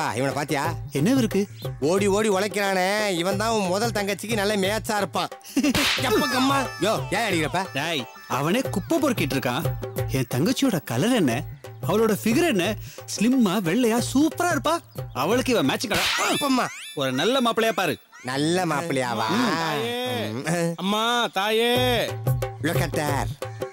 ஏப்பா இவனை பாத்தியா என்ன இருக்கு ஓடி ஓடி உழைக்கிறானே இவன் தான் உன் முதல் தங்கச்சிக்கு நல்ல மேட்சா இருப்பான் எப்ப கம்மா யோ ஏன் அடிக்கிறப்ப டேய் அவனே குப்பை பொறுக்கிட்டு இருக்கான் என் தங்கச்சியோட கலர் என்ன அவளோட ஃபிகர் என்ன ஸ்லிம்மா வெள்ளையா சூப்பரா இருப்பா அவளுக்கு இவன் மேட்ச் கடை அப்பம்மா ஒரு நல்ல மாப்பிளையா பாரு நல்ல மாப்பிள்ளையாவா அம்மா தாயே லுக்கத்தார்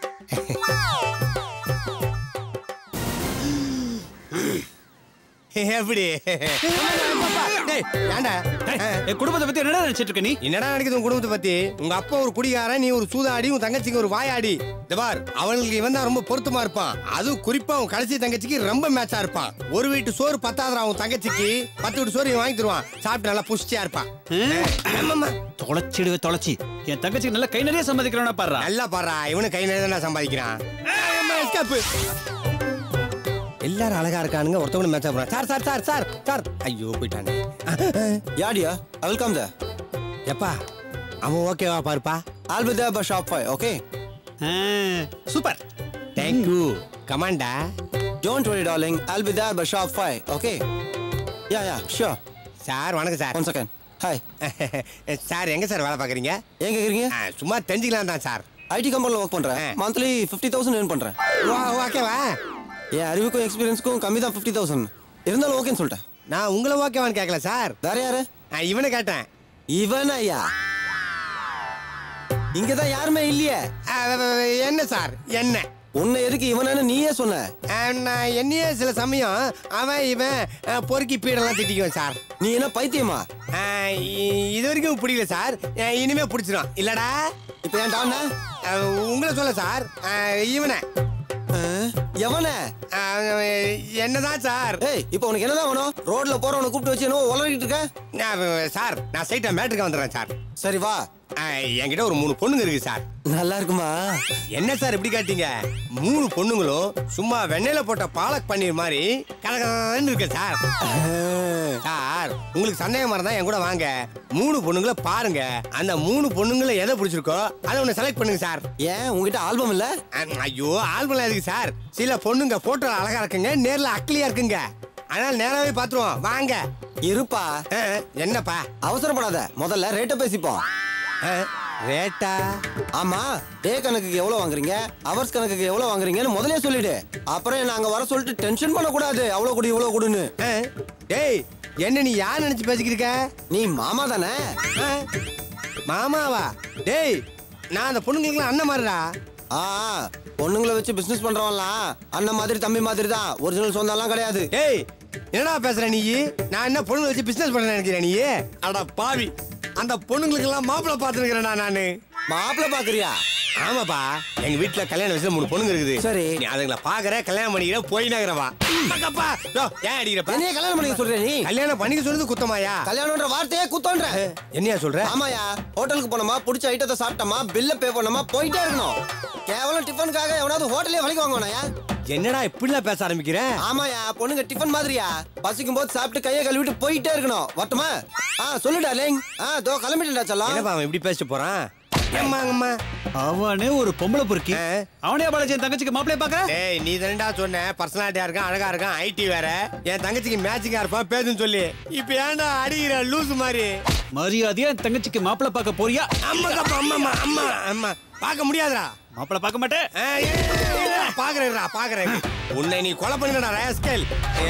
எப்படி டேய், ஏன்டா என் குடும்பத்தை பத்தி என்னடா நினைச்சிட்டு இருக்க நீ என்னடா நினைக்குது உன் குடும்பத்தை பத்தி உங்க அப்பா ஒரு குடிகாரன் நீ ஒரு சூதாடி உன் தங்கச்சிக்கு ஒரு வாயாடி இந்த பார் அவனுக்கு இவன் தான் ரொம்ப பொருத்தமா இருப்பான் அதுவும் குறிப்பா உன் கடைசி தங்கச்சிக்கு ரொம்ப மேட்சா இருப்பான் ஒரு வீட்டு சோறு பத்தாதரா உன் தங்கச்சிக்கு பத்து வீட்டு சோறு இவன் வாங்கி தருவான் சாப்பிட்டு நல்லா புஷ்டியா இருப்பான் ஆமாம்மா. தொலைச்சிடுவே தொலைச்சி என் தங்கச்சிக்கு நல்ல கை நிறைய சம்மதிக்கிறவனா பாடுறா நல்லா பாடுறா இவனு கை நிறைய தான் சம்பாதிக்கிறான் ஆமா, escape. எல்லாரும் அழகா இருக்கானுங்க ஒருத்தவங்க மேட்சா போறான் sir sir sir sir sir ஐயோ போயிட்டானே Yeah, dear. I will come there. எப்பா அவன் ஓகேவா பாருப்பா I'll be there by sharp five, okay? Super thank you கமாண்டா Don't worry, darling. I'll be there by sharp five, okay? Yeah, yeah, sure. Sir வணக்கம் sir One second. Hi. Sir எங்க sir வேலை பாக்குறீங்க ஏன் கேக்குறீங்க ஆ, சும்மா தெரிஞ்சுக்கலாம் தான் சார் ஐடி கம்பெனில ஒர்க் பண்றேன் ஆ. மந்த்லி ஃபிஃப்டி தௌசண்ட் ஏர்ன் பண்றேன் வா ஓகேவா என் அறிவுக்கும் எக்ஸ்பீரியன்ஸ்க்கும் கம்மி தான் ஃபிஃப்டி தௌசண்ட் இருந்தாலும் ஓகேன்னு சொல்லிட்டேன் நான் உங்களை ஓகேவான்னு கேட்கல சார் வேற யாரு ஆ, இவனை கேட்டேன் இவன் ஐயா இங்க தான் யாருமே இல்லையே ஆ, வ- வ- என்ன சார் என்ன உன்னை எதுக்கு இவனு நீயே சொன்ன ஆ, நான் என்னையே சில சமயம் அவன் இவன் ஆ, பொறுக்கி பீடெல்லாம் திட்டிக்குவேன் சார் நீ என்ன பைத்தியமா ஆ, இ- இது வரைக்கும் பிடிக்கல சார் ஆ, இனிமே பிடிச்சிடும் இல்லடா இப்ப ஏன் டான்னா ஆ, உங்களை சொல்ல சார் ஆ, இவனை எவன ஆ, என்னதான் சார் ஏய் இப்போ உனக்கு என்னதான் வேணும் ரோட்ல போறவனை கூப்பிட்டு வச்சு என்னவோ உளறிட்டு இருக்க நான், சார் நான் ஸ்ட்ரைட்டா மேட்ருக்கு வந்துடுறேன் சார் சரி வா ஆ, என்கிட்ட ஒரு மூணு பொண்ணுங்க இருக்கு சார் நல்லா இருக்குமா என்ன சார் இப்படி காட்டீங்க மூணு பொண்ணுங்களும் சும்மா வெண்ணெயில போட்ட பாலக் பன்னீர் மாதிரி கலகலன்னு இருக்கு சார் சார் உங்களுக்கு சந்தேகமா இருந்தா என் கூட வாங்க மூணு பொண்ணுங்களை பாருங்க அந்த மூணு பொண்ணுங்களை எதை பிடிச்சிருக்கோ அதை ஒன்று செலக்ட் பண்ணுங்க சார் ஏன் உங்ககிட்ட ஆல்பம் இல்ல அஹ், ஐயோ ஆல்பம் எதுக்கு சார் சில பொண்ணுங்க போட்டோ அழகா இருக்குங்க நேர்ல அக்லியா இருக்குங்க அதனால நேராவே பாத்துருவோம் வாங்க இருப்பா அஹ், என்னப்பா அவசரப்படாத முதல்ல ரேட்டை பேசிப்போம் அஹ், ரேட்டா ஆமா டே கணக்குக்கு எவ்வளவு வாங்குறீங்க ஹவர்ஸ் கணக்குக்கு எவ்வளவு வாங்குறீங்கன்னு முதல்லயே சொல்லிடு அப்புறம் நாங்க வர சொல்லிட்டு டென்ஷன் பண்ண கூடாது அவ்வளவு கொடு இவ்வளவு கொடுன்னு அஹ், டேய் என்ன நீ யார் நினைச்சு பேசிக்கிட்டு இருக்க நீ மாமா தானே ஆ? மாமாவா டேய் நான் அந்த பொண்ணுங்களுக்குலாம் அண்ணன் மாதிரிடா ஆ பொண்ணுங்களை வச்சு பிசினஸ் பண்றவன்லாம் அண்ணன் மாதிரி தம்பி மாதிரி தான் ஒரிஜினல் சொந்தம்லாம் கிடையாது டேய் என்னடா பேசுற நீ நான் என்ன பொண்ணுங்களை வச்சு பிசினஸ் பண்ண நினைக்கிறேன் நீ அட பாவி அந்த பொண்ணுங்களுக்கெல்லாம் மாப்பிள்ளை பார்த்துருக்கிறேன்டா நானு மாப்பிள்ள பாக்குறியா ஆமாப்பா எங்க வீட்டுல கல்யாண வயசுல மூணு பொண்ணுங்க இருக்குது சரி. நீ அதுங்களை பாக்குற கல்யாணம் பண்ணிக்கிற போய் நகரவா அப்பா யோ, ஏன் அடிக்கிறப்ப என்னைய கல்யாணம் பண்ணிக்க சொல்ற நீ கல்யாணம் பண்ணிக்க சொல்றது குத்தமாயா கல்யாணம்ன்ற வார்த்தையே குத்தோன்ற என்னையா சொல்ற ஆமாயா ஹோட்டலுக்கு போனோமா பிடிச்ச ஐட்டத்தை சாப்பிட்டோமா பில்ல பே பண்ணோமா போயிட்டே இருக்கணும் கேவலம் டிஃபனுக்காக எவனாவது ஹோட்டலே வலிக்கு வாங்குவானாயா என்னடா இப்படிலாம் பேச ஆரம்பிக்கிற ஆமாயா பொண்ணுங்க டிஃபன் மாதிரியா பசிக்கும் போது சாப்பிட்டு கையை கழுவிட்டு போயிட்டே இருக்கணும் வரட்டுமா ஆ சொல்லுடா லேங் ஆ தோ கிளம்பிட்டா சொல்லலாம் என்னப்பா அவன் இப்படி பேசிட்டு போறான் ஏம்மா அம்மா அவனே ஒரு பொம்பளை பொறுக்கி ஆ. அவனே பாலாஜி என் தங்கச்சிக்கு மாப்பிளைய பாக்க டேய் நீ தானடா சொன்ன பர்சனாலிட்டியா இருக்கான் அழகா இருக்கான் ஐடி வேற என் தங்கச்சிக்கு மேட்சிங்கா இருப்பான் பேசுன்னு சொல்லி இப்ப ஏன்டா அடிக்கிற லூசு மாதிரி மரியாதையா என் தங்கச்சிக்கு மாப்பிளை பார்க்க போறியா அம்மா கப்பா அம்மா அம்மா அம்மா அம்மா பார்க்க முடியாதுடா மாப்பிளை பார்க்க மாட்டேன் ஆ, ஏய், ஏய், ஏய், ஏய், பாக்குறேன்டா பாக்குறேன் உன்னை நீ கொலை பண்ணிடா ரேஸ்கேல்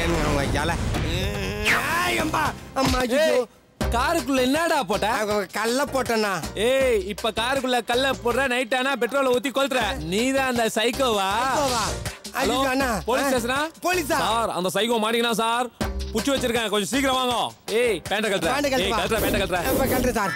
அம்மா அம்மா ஐயோ. காருக்குள்ள என்னடா போட்ட நான் கல்ல போட்டேன்னா ஏய் இப்ப காருக்குள்ள கல்ல போடுற நைட் ஆனா பெட்ரோல ஊத்தி கொளுத்துற நீதான் அந்த சைக்கோவா சைக்கோவா? ஐயோ, ஹலோ, அண்ணா. போலீஸ் ஆ, ஸ்டேஷனா போலீஸா? சார் அந்த சைக்கோ மாட்டீங்கன்னா சார் புடிச்சு வச்சிருக்கேன் கொஞ்சம் சீக்கிரம் வாங்க ஏய் பேண்ட கழட்டுற பேண்ட ஏய் கழட்டுப்பா. கழட்டுற பேண்ட கழட்டுற இப்ப கழட்டு சார்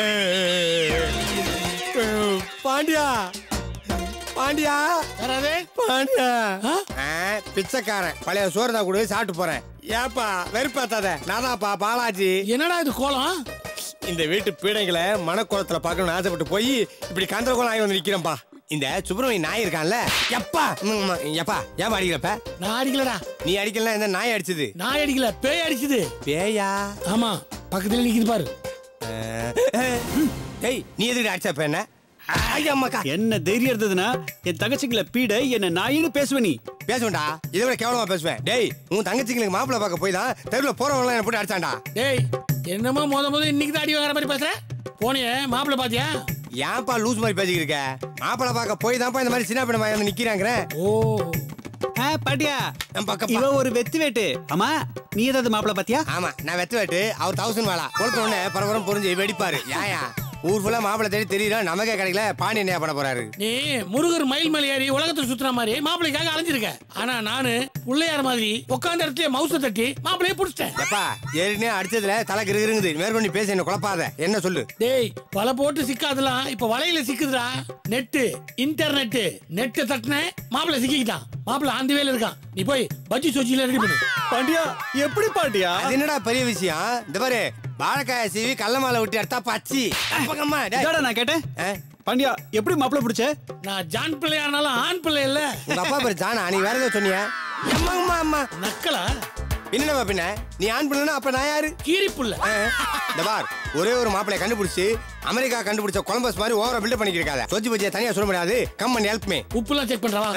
பாண்டியா பாண்டியா பாண்டியா ஆ, பிச்சைக்காரன் பழைய சோறு தான் கொடு சாப்பிட்டு போறேன் ஏப்பா வெறுப்பாத்தாத நானாப்பா பாலாஜி என்னடா இது கோலம் இந்த வீட்டு பீடைகளை மனக்கோலத்துல பார்க்கணும்னு ஆசைப்பட்டு போய் இப்படி கந்தர கோலம் ஆகி வந்து நிக்கிறேன்ப்பா இந்த சுப்பிரமணிய நாய் இருக்கான்ல எப்பா ம், ம், எப்பா ஏன் அடிக்கிறப்ப நான் அடிக்கலடா நீ அடிக்கலாம் இந்த நாய் அடிச்சது நான் அடிக்கல பேய் அடிக்குது பேயா ஆமா பக்கத்துல நிக்குது பாரு டேய் நீ எதுக்கு அடிச்சப்ப என்ன ஐயா அம்மாக்கா என்ன தைரியம் இருந்ததுன்னா என் தங்கச்சிங்களை பீட என்ன நாயின்னு பேசுவ நீ பேசுவேன்டா இதை விட கேவலமா பேசுவேன் டேய் உன் தங்கச்சிங்களுக்கு மாப்பிள்ளை பார்க்க போய் தான் தெருவில் போறவங்க என்ன போட்டு அடிச்சான்டா டேய் என்னமோ முத முத இன்னைக்கு தான் அடி வாங்குற மாதிரி பேசுற போனியே மாப்பிள்ளை பாத்தியா ஏன்பா லூஸ் மாதிரி பேசிக்கிட்டு இருக்க மாப்பிள்ளை பார்க்க போய் தான்ப்பா இந்த மாதிரி சின்ன பின்ன வந்து நிக்கிறாங்கிறேன் ஓ ஆ, பாட்டியா என் பக்கம் இவ ஒரு வெத்து வேட்டு ஆமா நீ ஏதாவது மாப்பிள பாத்தியா ஆமா நான் வெத்து வெட்டு அவர் தௌசண்ட் வேலா கொளுத்த உடனே பரபரம் புரிஞ்சு வெடிப்பாரு ஏயா ஊர் ஃபுல்லா மாப்பிள்ளை தேடி தெரியல நமக்கே கிடைக்கல பாண்டி என்ன பண்ண போறாரு நீ முருகர் மயில் மேல ஏறி உலகத்தை சுத்துற மாதிரி மாப்பிள்ளைக்காக அலைஞ்சிருக்க ஆனா நானு பிள்ளையார் மாதிரி உட்காந்த இடத்துல மவுச தட்டி மாப்பிள்ளைய புடிச்சிட்டேன் எப்பா ஏற்கனவே அடிச்சதுல தலை கிருங்குது மேற்கொண்டு பேச என்ன குழப்பாத என்ன சொல்லு டேய் வலை போட்டு சிக்காதெல்லாம் இப்ப வலையில சிக்குதுடா நெட்டு இன்டர்நெட் நெட்டு தட்டின மாப்பிள்ளை சிக்கிக்கிட்டான் மாப்பிள்ளை அந்த வேலை இருக்கான் நீ போய் பஜ்ஜி சொச்சியில ரெடி பண்ணு பாண்டியா எப்படி பாண்டியா அது என்னடா பெரிய விஷயம் இந்த பாரு வாழைக்காய சீவி கள்ள மாலை விட்டு எடுத்தா பச்சி அப்பங்கம்மா, டேய். இதோட நான் கேட்டேன் ஆ? பாண்டியா எப்படி மாப்பிள பிடிச்ச நான் ஜான் பிள்ளை ஆனாலும் ஆண் பிள்ளை இல்ல உங்க அப்பா பேரு ஜானா நீ வேற ஏதோ சொன்னியா அம்மா அம்மா அம்மா நக்கலா என்னடா பின்ன நீ ஆண் பிள்ளைனா அப்ப நான் யாரு கீரி புள்ள ஆ? இந்த பார் ஒரே ஒரு மாப்பிளைய கண்டுபிடிச்சு அமெரிக்கா கண்டுபிடிச்ச கொலம்பஸ் மாதிரி ஓவரா பில்டப் பண்ணிட்டு இருக்காத சொஜி பஜ்ஜியை தனியா சொல்ல முடியாது கம் பண்ணி ஹெல்ப் மீ உப்புலாம் செக் பண்றவா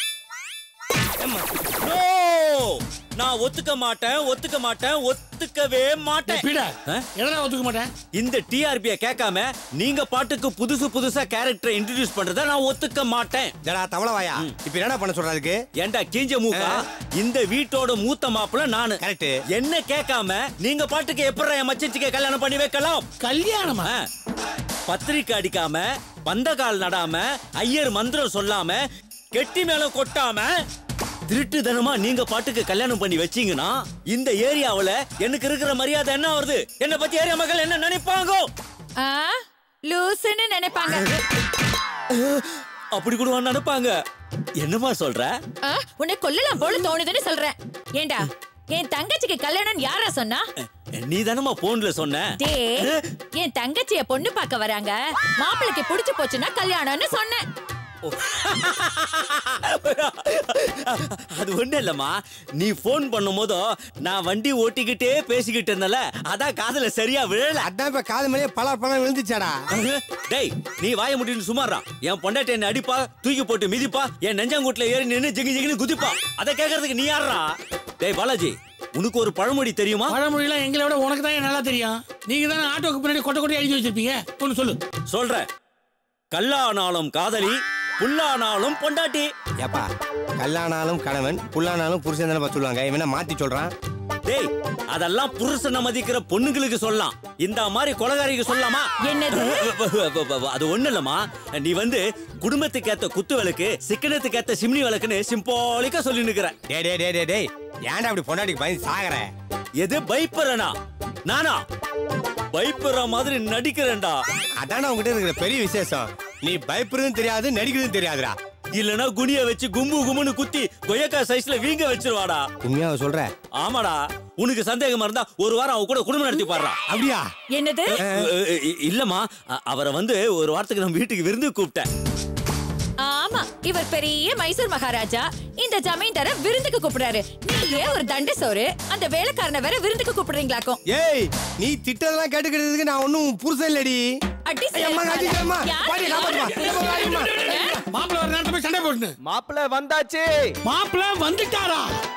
நோ நான் ஒத்துக்க மாட்டேன் ஒத்துக்க மாட்டேன் ஒத்துக்கவே மாட்டேன் பீட ஆ? எதனா ஒத்துக்க மாட்டேன் இந்த டிஆர்பிய கேட்காம நீங்க பாட்டுக்கு புதுசு புதுசா கேரக்டரை இன்ட்ரடியூஸ் பண்றத நான் ஒத்துக்க மாட்டேன் ஜடா தவளவாயா இப்ப என்னடா பண்ண சொல்றதுக்கு ஏன்டா கீஞ்ச மூக்கா இந்த வீட்டோட மூத்த மாப்பிள்ள நானு Correct. என்ன கேட்காம நீங்க பாட்டுக்கு எப்பறம் என் மச்சிச்சிக்கு கல்யாணம் பண்ணி வைக்கலாம் கல்யாணமா ஆ. பத்திரிக்கை அடிக்காம பந்தகால் நடாம ஐயர் மந்திரம் சொல்லாம கெட்டி மேல கொட்டாம திருட்டுத்தனமா நீங்க பாட்டுக்கு கல்யாணம் பண்ணி வச்சீங்கன்னா இந்த ஏரியாவுல எனக்கு இருக்கிற மரியாதை என்ன வருது என்ன பத்தி ஏரியா மக்கள் என்ன நினைப்பாங்க ஆ லூசுன்னு நினைப்பாங்க அப்படி கூட நினைப்பாங்க என்னமா சொல்ற ஆ, உன்னை கொல்லலாம் போல தோணுதுன்னு சொல்றேன் ஏண்டா என் தங்கச்சிக்கு கல்யாணம் யாரா சொன்னா நீ தானமா போன்ல சொன்ன டே என் தங்கச்சிய பொண்ணு பார்க்க வராங்க மாப்பிளைக்கு புடிச்சு போச்சுன்னா கல்யாணம்னு சொன்னேன் அது ஒண்ணு இல்லம்மா நீ போன் பண்ணும் போதும் நான் வண்டி ஓட்டிக்கிட்டே பேசிக்கிட்டு இருந்தல அதான் காதுல சரியா விழல அதான் இப்ப காது மேலே பல பழம் விழுந்துச்சாடா டேய் நீ வாய முடின்னு சுமாரா என் பொண்டாட்டி என்ன அடிப்பா தூக்கி போட்டு மிதிப்பா என் நெஞ்சாங்கூட்ல ஏறி நின்னு ஜிங்கி ஜிங்கின்னு குதிப்பா அதை கேக்குறதுக்கு நீ யாரா டேய் பாலாஜி உனக்கு ஒரு பழமொழி தெரியுமா பழமொழிலாம் எங்களை விட உனக்கு தான் நல்லா தெரியும் நீங்க தானே ஆட்டோக்கு பின்னாடி கொட்டை கொட்டை எழுதி வச்சிருப்பீங்க ஒன்னு சொல்லு சொல்றேன் கல்லானாலும் காதலி புல்லானாலும் பொண்டாட்டி ஏப்பா கல்லானாலும் கணவன் புல்லானாலும் புருஷன் தானே சொல்லுவாங்க இவன மாத்தி சொல்றான் டேய் அதெல்லாம் புருஷனை மதிக்கிற பொண்ணுங்களுக்கு சொல்லலாம் இந்த மாதிரி கொலகாரிக்கு சொல்லலாமா என்னது அது ஒண்ணு இல்லம்மா நீ வந்து குடும்பத்துக்கு ஏத்த குத்து விளக்கு சிக்கனத்துக்கு ஏத்த சிம்னி விளக்குன்னு சிம்பாலிக்கா சொல்லி நிக்கிற டே டே டே டே டேய் ஏன்டா அப்படி பொண்டாட்டிக்கு பயந்து சாகுற எது பயப்படுறனா நானா பயப்படுற மாதிரி நடிக்கிறேன்டா அதானே உங்ககிட்ட இருக்கிற பெரிய விசேஷம் நீ பயப்படுறதும் தெரியாது நடிக்கிறதும் தெரியாதுடா இல்லனா குனிய வச்சு கும்பு கும்முன்னு குத்தி கொய்யக்கா சைஸ்ல வீங்க வச்சிருவாடா உண்மையாவ சொல்ற ஆமாடா உனக்கு சந்தேகமா இருந்தா ஒரு வாரம் அவ கூட குடும்பம் நடத்தி பாடுறா அப்படியா என்னது இல்லம்மா அ- அவரை வந்து ஒரு வாரத்துக்கு நம்ம வீட்டுக்கு விருந்து கூப்பிட்டேன் ஆமா இவர் பெரிய மைசூர் மகாராஜா இந்த ஜமீன்தார விருந்துக்கு கூப்பிடுறாரு நீங்க ஒரு தண்டு சோறு அந்த வேலைக்காரனை வேற விருந்துக்கு கூப்பிடுறீங்களாக்கும் ஏய் நீ திட்டதெல்லாம் கேட்டுக்கிறதுக்கு நான் ஒன்னும் புருஷன் இல்லடி அடி ஐயா, அம்மா, சேவல் அடிக்கிறேம்மா. யார் பாடி, யார் காப்பாத்துமா. யார் ஐயா, அம்மா, யார்? மாப்பிள்ளை ஒரு நேரத்தை போய் சண்டை போட்டுன்னு மாப்பிள்ள வந்தாச்சு மாப்பிள்ளை வந்துட்டாரா